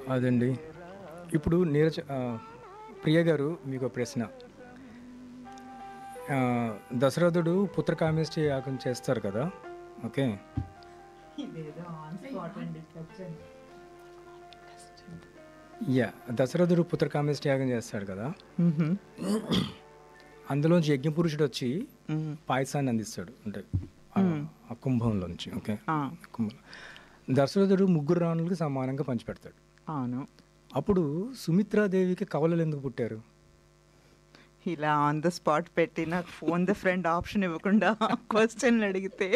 అదండి ఇప్పుడు నీరజ ఆ, ప్రియ గారు మీకు ఒక ప్రశ్న ఆ, దశరథుడు పుత్రకామేష్టి యాగం చేస్తారు కదా ఓకే యా దశరథుడు పుత్రకామేష్టి యాగం చేస్తాడు కదా అందులోంచి యజ్ఞపురుషుడు వచ్చి పాయసాన్ని అందిస్తాడు అంటే ఆ- ఆ కుంభంలోంచి ఓకే కుంభం దశరథుడు ముగ్గురు రాణులకి సమానంగా పంచిపెడతాడు అవును అప్పుడు సుమిత్రాదేవికి కవలలు ఎందుకు పుట్టారు ఇలా ఆన్ ద స్పాట్ పెట్టి నాకు ఫోన్ ద ఫ్రెండ్ ఆప్షన్ ఇవ్వకుండా క్వశ్చన్లు అడిగితే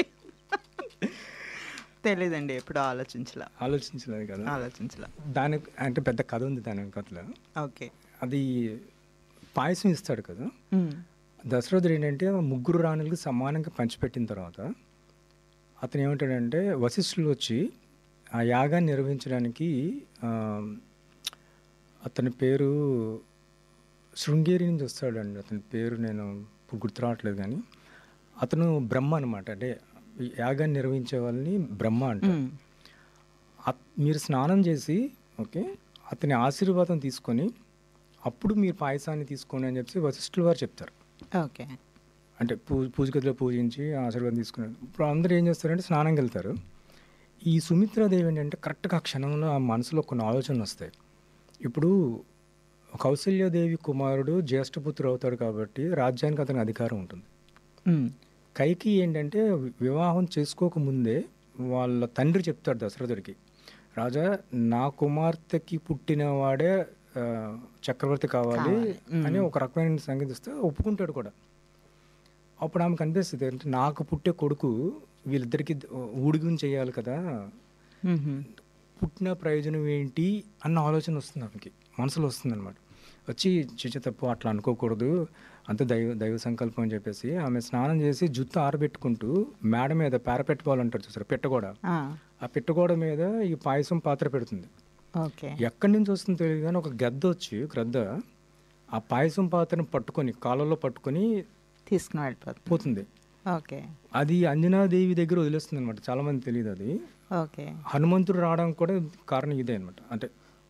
తెలీదండి ఎప్పుడు ఆలోచించలా ఆలోచించలేదు కదా ఆలోచించలా దానికి అంటే పెద్ద కథ ఉంది దాని వెనకతలో ఓకే అది పాయసం ఇస్తాడు కదా దశరథుడు ఏంటంటే ముగ్గురు రాణులకి సమానంగా పంచిపెట్టిన తర్వాత అతను ఏమంటాడంటే వశిష్ఠులు వచ్చి ఆ యాగాన్ని నిర్వహించడానికి ఆ, అతని పేరు శృంగేరి నుంచి వస్తాడండి అతని పేరు నేను ఇప్పుడు గుర్తు రావట్లేదు కానీ అతను బ్రహ్మ అనమాట అంటే ఈ యాగాన్ని నిర్వహించే వాళ్ళని బ్రహ్మ అంటారు అత్- మీరు స్నానం చేసి ఓకే అతని ఆశీర్వాదం తీసుకొని అప్పుడు మీరు పాయసాన్ని తీసుకోండి అని చెప్పి వశిష్ఠుల వారు చెప్తారు ఓకే అంటే పూ పూజ గదిలో పూజించి ఆశీర్వాదం తీసుకున్నారు ఇప్పుడు అందరూ ఏం చేస్తారంటే స్నానంకి వెళ్తారు ఈ సుమిత్రాదేవి ఏంటంటే కరెక్ట్గా ఆ క్షణంలో ఆ మనసులో కొన్ని ఆలోచనలు వస్తాయి ఇప్పుడు కౌసల్యాదేవి కుమారుడు జ్యేష్ఠపుత్రుడు అవుతాడు కాబట్టి రాజ్యానికి అతనికి అధికారం ఉంటుంది కైకి ఏంటంటే వివాహం చేసుకోకముందే వాళ్ళ తండ్రి చెప్తాడు దశరథుడికి రాజా నా కుమార్తెకి పుట్టినవాడే ఆ, చక్రవర్తి కావాలి అని ఒక రకమైన సంగతి ఇస్తే ఒప్పుకుంటాడు కూడా అప్పుడు ఆమె కనిపిస్తుంది అంటే నాకు పుట్టే కొడుకు వీళ్ళిద్దరికి ఊడిగం చేయాలి కదా పుట్టిన ప్రయోజనం ఏంటి అన్న ఆలోచన వస్తుంది ఆమెకి మనసులో వస్తుంది అనమాట వచ్చి చిచ్చ తప్పు అట్లా అనుకోకూడదు అంత దైవ దైవ సంకల్పం అని చెప్పేసి ఆమె స్నానం చేసి జుత్తు ఆరబెట్టుకుంటూ మేడ మీద పేరపెట్టుకోవాలంటారు చూసారు పెట్టగోడ ఆ పెట్టగోడ మీద ఈ పాయసం పాత్ర పెడుతుంది ఓకే ఎక్కడి నుంచి వస్తుందో తెలియదు కానీ ఒక గద్ద వచ్చి గ్రద్ద ఆ పాయసం పాత్రను పట్టుకొని కాళ్ళలో పట్టుకొని తీసుకుని వెళ్ళిపోతుంది పోతుంది ఓకే అది అంజనాదేవి దగ్గర వదిలేస్తుంది అనమాట చాలా మంది తెలియదు అది ఓకే హనుమంతుడు రావడానికి కూడా కారణం ఇదే అనమాట అంటే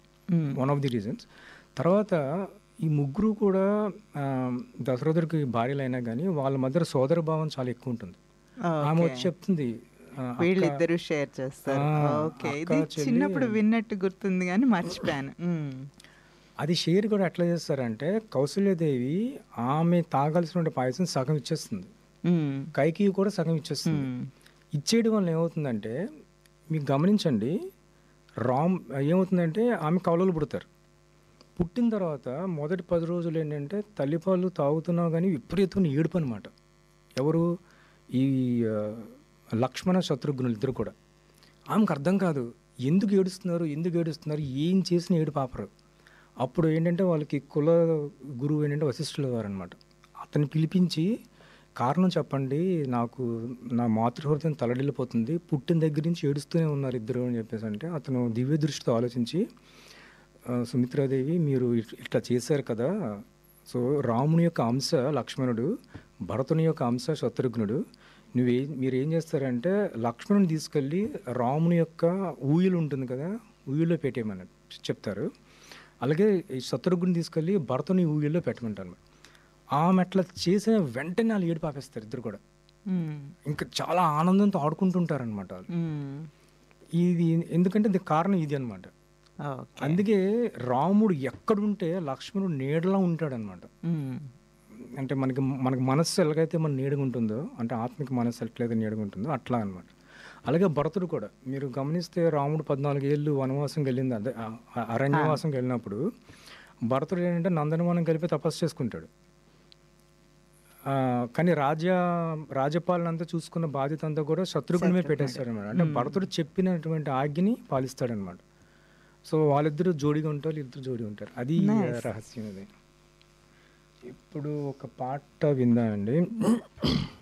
వన్ ఆఫ్ ది రీజన్స్ తర్వాత ఈ ముగ్గురు కూడా ఆ, దశరథుడికి భార్యలు అయినా కానీ వాళ్ళ మధ్య సోదర భావం చాలా ఎక్కువ ఉంటుంది ఆమె వచ్చి చెప్తుంది ఆ, అక్క, వీళ్ళిద్దరూ షేర్ చేస్తారు ఆ, ఓకే అక్క, ఇది చెల్లి. చిన్నప్పుడు విన్నట్టు గుర్తుంది కానీ మర్చిపోయాను మ్మ్. అది షేర్ కూడా ఎట్లా చేస్తారంటే కౌశల్యదేవి ఆమె తాగాల్సిన పాయసం సగం ఇచ్చేస్తుంది మ్మ్. కైకి కూడా సగం ఇచ్చేస్తుంది మ్మ్. ఇచ్చేయడం వల్ల ఏమవుతుందంటే మీకు గమనించండి రామ్ ఏమవుతుందంటే ఆమె కవలలు పుడతారు పుట్టిన తర్వాత మొదటి పది రోజులు ఏంటంటే తల్లిపాలు తాగుతున్నావు కానీ విపరీతమైన ఏడుపు అనమాట ఎవరు ఈ ఆ, లక్ష్మణ శత్రుఘ్నులు ఇద్దరు కూడా ఆమెకు అర్థం కాదు ఎందుకు ఏడుస్తున్నారు ఎందుకు ఏడుస్తున్నారు ఏం చేసిన ఏడు పాపరు అప్పుడు ఏంటంటే వాళ్ళకి కుల గురువు ఏంటంటే వశిష్ఠుల వారు అనమాట అతన్ని పిలిపించి కారణం చెప్పండి నాకు నా మాతృహృదయం తలడిల్లిపోతుంది పుట్టిన దగ్గర నుంచి ఏడుస్తూనే ఉన్నారు ఇద్దరు అని చెప్పేసి అంటే అతను దివ్య దృష్టితో ఆలోచించి "ఆ, సుమిత్రాదేవి మీరు ఇట్- ఇట్లా చేశారు కదా సో రాముని యొక్క అంశ లక్ష్మణుడు భరతుని యొక్క అంశ శత్రుఘ్నుడు నువ్వే మీరు ఏం చేస్తారంటే లక్ష్మణుని తీసుకెళ్ళి రాముని యొక్క ఊయలు ఉంటుంది కదా ఊయల్లో పెట్టేయమని చెప్తారు అలాగే ఈ శత్రుఘ్ని తీసుకెళ్ళి భరతుని ఊయల్లో పెట్టమంటారు ఆమె అట్లా చేసిన వెంటనే వాళ్ళు ఏడు పాపేస్తారు ఇద్దరు కూడా మ్మ్. ఇంకా చాలా ఆనందంతో ఆడుకుంటుంటారనమాట వాళ్ళు మ్మ్. ఇది ఎందుకంటే దీనికి కారణం ఇది అనమాట ఓకే అందుకే రాముడు ఎక్కడుంటే లక్ష్మణుడు నీడలా ఉంటాడనమాట మ్మ్. అంటే మనకి మనకి మనస్సు ఎలాగైతే మన నీడగా ఉంటుందో అంటే ఆత్మిక మనస్సు ఎట్లయితే నీడగా ఉంటుందో అట్లా అనమాట అలాగే భరతుడు కూడా మీరు గమనిస్తే రాముడు పద్నాలుగు ఏళ్ళు వనవాసంకి వెళ్ళింది అదే ఆ- ఆ అరణ్యవాసంకి వెళ్ళినప్పుడు భరతుడు ఏంటంటే నందనవనం కలిపి తపస్సు చేసుకుంటాడు ఆ, కానీ రాజ్య రాజ్యపాలన అంతా చూసుకున్న బాధ్యత అంతా కూడా శత్రుఘ్ని మీద పెట్టేస్తాడనమాట అంటే భరతుడు చెప్పినటువంటి ఆజ్ఞని పాలిస్తాడనమాట సో వాళ్ళిద్దరూ జోడిగా ఉంటారు ఇద్దరు జోడి ఉంటారు అది రహస్యం అది ఇప్పుడు ఒక పాట విందామండి